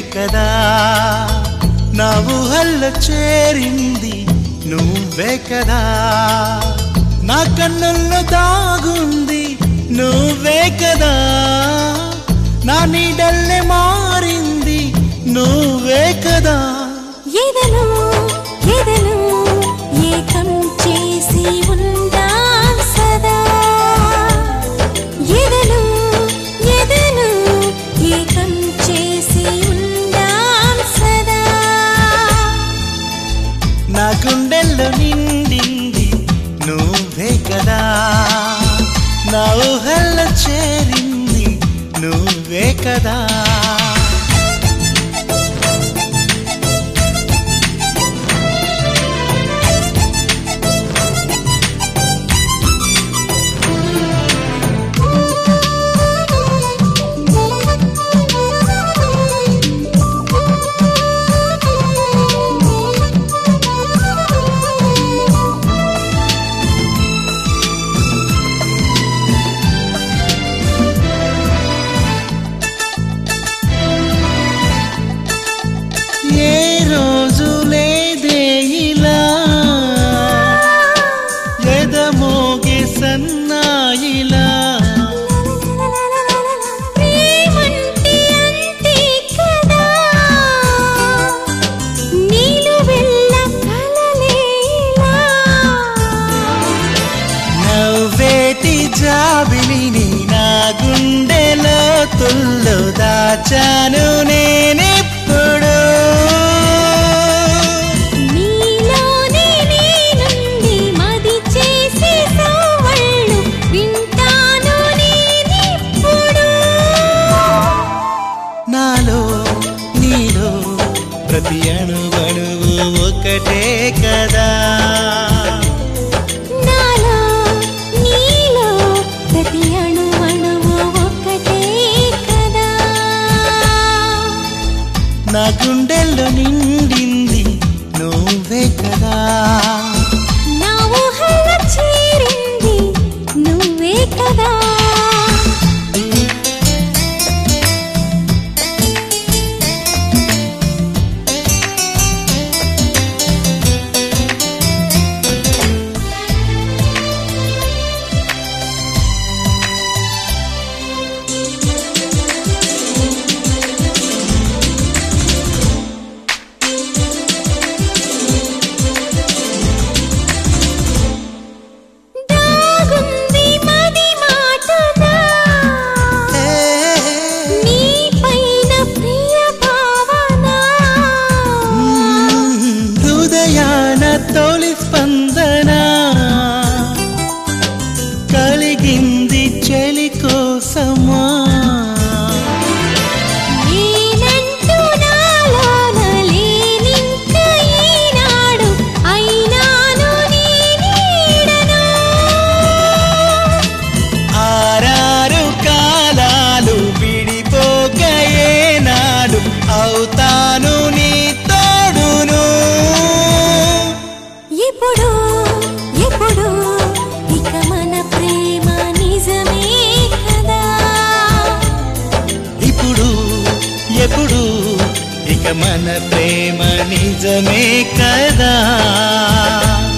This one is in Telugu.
కదా నా ఊహల్లో చేరింది నువ్వే కదా నా కన్నుల్లో దాగుంది నువ్వే కదా నా నీడల్లే మారింది నువ్వే కదా ఎదను ఎదను ఏకం చేసి ఉందాం సదా ఎదను ఎదను ఏకం చేసి ఉందాం సదా నా గుండెల్లో నిండింది నువ్వే కదా నా ఊహల్లో చేరింది నువ్వే కదా ఏ రోజు లేదే ఇలా ఎదమోగే సన్నాయిలా ప్రేమంటే అంతే కదా నీలు వెళ్ళ కలలేలా నవ్వేటి జాబిలిని నా గుండెలో తుల్లో దాచాను నేనెప్పుడు నీలోనే నేనుండి మది చేసే సవ్వళ్ళు వింటాను నేనిప్పుడు నాలో నీలో ప్రతి అణువణువు ఒకటే కదా నాలో నీలో ప్రతి అణువణువు ఒక్కటే కదా నా గుండెల్లో నిండింది నువ్వే కదా నా ఊహల్లో చేరింది నువ్వే కదా దాగుంది మది మాటగా నీ పైన ప్రియ భావన హృదయాన తొలి స్పందన కలిగింది చెలి కోసమా నేనంటూ నాలోన లేనింక ఈనాడు అయినాను నీ నీడను ఆరారు కాలాలు విడిపోక ఏనాడు అవుతాను నీ తోడును ఎప్పుడు ఎప్పుడు ఇక మన ప్రేమ నిజమే కదా ఇప్పుడు ఎప్పుడు ఇక మన ప్రేమ నిజమే కదా